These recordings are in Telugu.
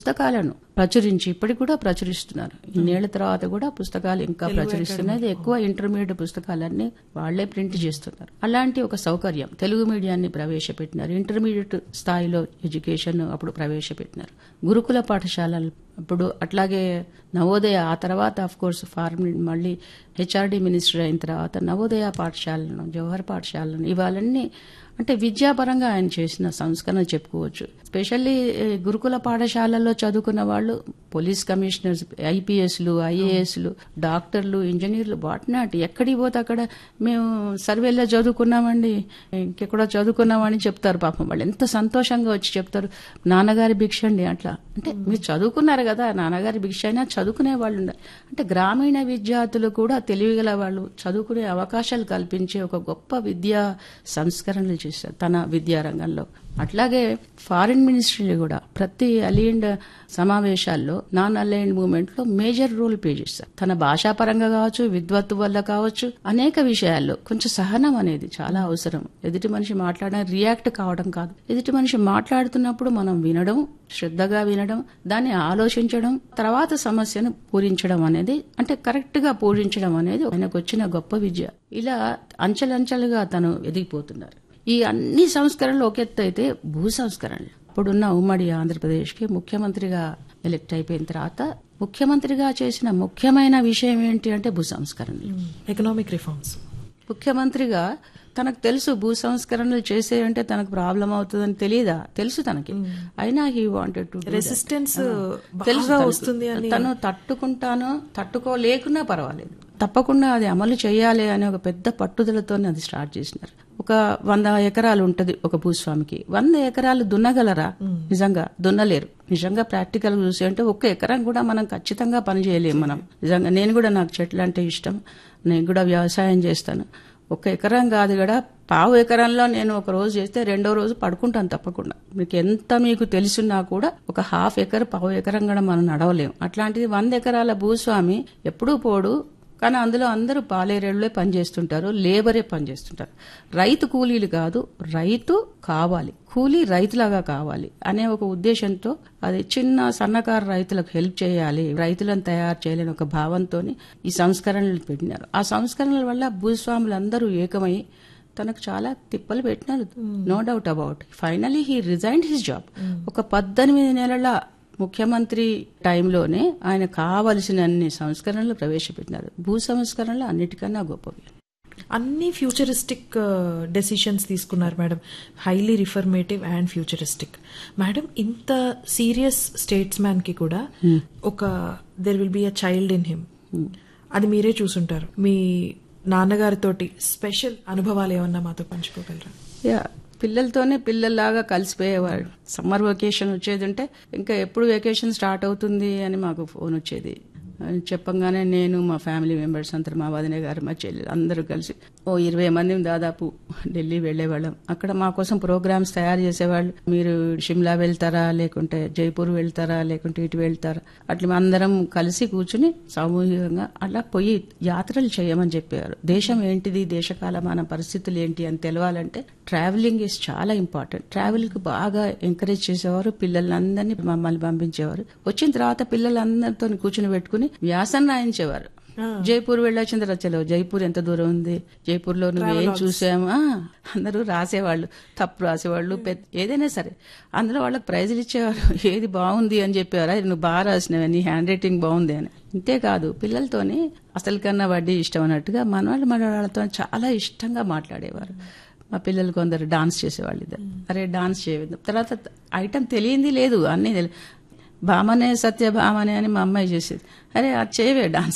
పుస్తకాలను ప్రచురించి ఇప్పటికి కూడా ప్రచురిస్తున్నారు ఇన్నేళ్ల తర్వాత కూడా పుస్తకాలు ఇంకా ప్రచురిస్తున్నది ఎక్కువ ఇంటర్మీడియట్ పుస్తకాలన్నీ వాళ్లే ప్రింట్ చేస్తున్నారు అలాంటి ఒక సౌకర్యం తెలుగు మీడియాన్ని ప్రవేశపెట్టినారు ఇంటర్మీడియట్ స్థాయిలో ఎడ్యుకేషన్ అప్పుడు ప్రవేశపెట్టినారు గురుకుల పాఠశాలలు ఇప్పుడు అట్లాగే నవోదయ ఆ తర్వాత ఆఫ్ కోర్స్ ఫార్మ్ మళ్ళీ హెచ్ఆర్డి మినిస్టర్ అయిన తర్వాత నవోదయ పాఠశాలను జవహర్ పాఠశాలను ఇవాళన్నీ అంటే విద్యాపరంగా ఆయన చేసిన సంస్కరణ చెప్పుకోవచ్చు స్పెషల్లీ గురుకుల పాఠశాలల్లో చదువుకున్న వాళ్ళు పోలీస్ కమిషనర్స్ ఐపీఎస్లు ఐఏఎస్లు డాక్టర్లు ఇంజనీర్లు వాటినాటి ఎక్కడికి పోతే అక్కడ మేము సర్వేలో చదువుకున్నామండి ఇంకెక్కడో చదువుకున్నామని చెప్తారు పాపం వాళ్ళు ఎంత సంతోషంగా వచ్చి చెప్తారు నాన్నగారి భిక్ష అండి అట్లా అంటే మీరు చదువుకున్నారు కదా నాన్నగారి భిక్ష అయినా చదువుకునే వాళ్ళు ఉండాలి అంటే గ్రామీణ విద్యార్థులు కూడా తెలివిగల వాళ్ళు చదువుకునే అవకాశాలు కల్పించే ఒక గొప్ప విద్యా సంస్కరణలు చేశారు తన విద్యారంగంలో అట్లాగే ఫారిన్ మినిస్ట్రీలు కూడా ప్రతి అలైన్డ్ సమావేశాల్లో నాన్ అలైన్డ్ మూవ్మెంట్ లో మేజర్ రోల్ ప్లే చేస్తారు తన భాషాపరంగా కావచ్చు విద్వత్తు వల్ల కావచ్చు అనేక విషయాల్లో కొంచెం సహనం అనేది చాలా అవసరం ఎదుటి మనిషి మాట్లాడడం రియాక్ట్ కావడం కాదు ఎదుటి మనిషి మాట్లాడుతున్నప్పుడు మనం వినడం శ్రద్ధగా వినడం దాన్ని ఆలోచించడం తర్వాత సమస్యను పూరించడం అనేది అంటే కరెక్ట్ గా పూరించడం అనేది ఆయనకు వచ్చిన గొప్ప విద్య ఇలా అంచెలంచెలుగా తను ఎదిగిపోతున్నారు ఈ అన్ని సంస్కరణలు ఒక ఎత్తు అయితే భూ సంస్కరణలు ఇప్పుడున్న ఉమ్మడి ఆంధ్రప్రదేశ్కి ముఖ్యమంత్రిగా ఎలెక్ట్ అయిపోయిన తర్వాత ముఖ్యమంత్రిగా చేసిన ముఖ్యమైన విషయం ఏంటి అంటే భూ సంస్కరణలు ఎకనామిక్ రిఫార్మ్స్ ముఖ్యమంత్రిగా తనకు తెలుసు భూ సంస్కరణలు చేసేయంటే తనకు ప్రాబ్లం అవుతుందని తెలియదా తెలుసు తనకి అయినా హీ వాంటెడ్ టు రెసిస్టెన్స్ తెలుసు బాగా తనకు. వస్తుంది అని తను తట్టుకుంటాను తట్టుకోలేకున్నా పర్వాలేదు తప్పకుండా అది అమలు చేయాలి అనే ఒక పెద్ద పట్టుదలతో అది స్టార్ట్ చేసినారు ఒక వంద ఎకరాలు ఉంటది ఒక భూస్వామికి వంద ఎకరాలు దున్నగలరా నిజంగా దున్నలేరు నిజంగా ప్రాక్టికల్ చూసి అంటే ఒక్క ఎకరం కూడా మనం ఖచ్చితంగా పని చేయలేము మనం నిజంగా నేను కూడా నాకు చెట్లు అంటే ఇష్టం నేను కూడా వ్యవసాయం చేస్తాను ఒక ఎకరం కాదు కూడా పావు ఎకరంలో నేను ఒక రోజు చేస్తే రెండో రోజు పడుకుంటాను తప్పకుండా మీకు ఎంత మీకు తెలుసున్నా కూడా ఒక హాఫ్ ఎకర్ పావు ఎకరం కూడా మనం నడవలేం అట్లాంటిది వంద ఎకరాల భూస్వామి ఎప్పుడూ పోడు కానీ అందులో అందరూ పాలేరేళ్లే పనిచేస్తుంటారు లేబరే పనిచేస్తుంటారు రైతు కూలీలు కాదు రైతు కావాలి కూలీ రైతులాగా కావాలి అనే ఒక ఉద్దేశంతో అది చిన్న సన్నకారు రైతులకు హెల్ప్ చేయాలి రైతులను తయారు చేయాలని ఒక భావంతో ఈ సంస్కరణలు పెట్టినారు ఆ సంస్కరణల వల్ల భూస్వాములందరూ ఏకమై తనకు చాలా తిప్పలు పెట్టినారు no doubt about finally he resign his job ఒక పద్దెనిమిది నెలల ముఖ్యమంత్రి టైంలోనే ఆయన కావలసిన అన్ని సంస్కరణలు ప్రవేశపెట్టినారు భూ సంస్కరణలు అన్నిటికన్నా గొప్పవి అన్ని ఫ్యూచరిస్టిక్ డెసిషన్స్ తీసుకున్నారు madam highly reformative and futuristic madam ఇంత సీరియస్ స్టేట్స్ మ్యాన్ కి కూడా ఒక there will be a child in him అది మీరే చూసుంటారు మీ నాన్నగారితోటి స్పెషల్ అనుభవాలు ఏమన్నా మాతో పంచుకోగలరా యా పిల్లలతోనే పిల్లల్లాగా కలిసిపోయేవాడు సమ్మర్ వెకేషన్ వచ్చేది ఉంటే ఇంకా ఎప్పుడు వెకేషన్ స్టార్ట్ అవుతుంది అని మాకు ఫోన్ వచ్చేది అని చెప్పంగానే నేను మా ఫ్యామిలీ మెంబర్స్ అంతా మా వదిన గారు మా చెల్లెలు అందరూ కలిసి ఓ ఇరవై మంది దాదాపు ఢిల్లీ వెళ్లేవాళ్ళం అక్కడ మా కోసం ప్రోగ్రామ్స్ తయారు చేసేవాళ్ళు మీరు షిమ్లా వెళ్తారా లేకుంటే జైపూర్ వెళ్తారా లేకుంటే ఇటు వెళ్తారా అట్లా అందరం కలిసి కూర్చుని సామూహికంగా అలా పోయి యాత్రలు చేయమని చెప్పారు దేశం ఏంటిది దేశకాలమాన పరిస్థితులు ఏంటి అని తెలవాలంటే ట్రావెలింగ్ ఇస్ చాలా ఇంపార్టెంట్ ట్రావెల్ కి బాగా ఎంకరేజ్ చేసేవారు పిల్లలందరినీ మమ్మల్ని పంపించేవారు వచ్చిన తర్వాత పిల్లలందరితో కూర్చుని పెట్టుకుని వ్యాసం రాయించేవారు జైపూర్ వెళ్ళొచ్చిన తర్వాత చలో జైపూర్ ఎంత దూరం ఉంది జైపూర్ లో నువ్వేం చూసాము ఆ, అందరూ రాసేవాళ్ళు తప్పు రాసేవాళ్ళు పెద్ద ఏదైనా సరే అందులో వాళ్ళకి ప్రైజులు ఇచ్చేవారు ఏది బాగుంది అని చెప్పేవారు అది నువ్వు బాగా రాసినవి నీ హ్యాండ్ రైటింగ్ బాగుంది అని ఇంతేకాదు పిల్లలతోని అసలు కన్నా వడ్డీ ఇష్టం అన్నట్టుగా మనవాళ్ళు మన వాళ్ళతో చాలా ఇష్టంగా మాట్లాడేవారు మా పిల్లలు కొందరు డాన్స్ చేసేవాళ్ళు ఇద్దరు అరే డాన్స్ చేయవద్దు తర్వాత ఐటమ్ తెలియంది లేదు అన్నీ తెలి భామనే సత్య భామనే అని మా అమ్మాయి చేసేది అరే అది చేయవే డాన్స్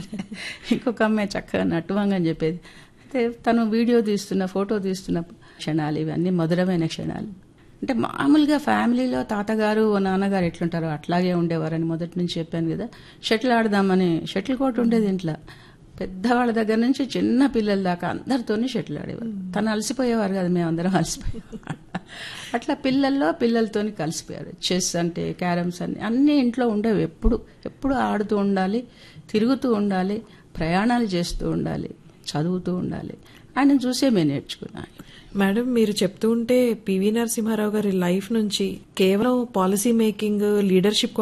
ఇంకొక అమ్మాయి చక్కగా నట్టువంగా అని చెప్పేది అయితే తను వీడియో తీస్తున్న ఫోటో తీస్తున్న క్షణాలు ఇవన్నీ మధురమైన క్షణాలు అంటే మామూలుగా ఫ్యామిలీలో తాతగారు ఓ నాన్నగారు ఎట్లుంటారో అట్లాగే ఉండేవారని మొదటి నుంచి చెప్పాను కదా షటిల్ ఆడదామని షటిల్ కోర్ట్ ఉండేది ఇంట్లో పెద్దవాళ్ళ దగ్గర నుంచి చిన్న పిల్లల దాకా అందరితోనే షటిల్ ఆడేవారు తను అలసిపోయేవారు కదా మేము అందరం అలసిపోయేవారు అట్లా పిల్లల్లో పిల్లలతోని కలిసిపోయారు చెస్ అంటే క్యారమ్స్ అన్ని అన్ని ఇంట్లో ఉండేవి ఎప్పుడు ఎప్పుడు ఆడుతూ ఉండాలి తిరుగుతూ ఉండాలి ప్రయాణాలు చేస్తూ ఉండాలి చదువుతూ ఉండాలి ఆయన చూసే మేము నేర్చుకున్నాను మేడం మీరు చెప్తూ ఉంటే పివి నరసింహారావు గారి లైఫ్ నుంచి కేవలం పాలసీ మేకింగ్ లీడర్షిప్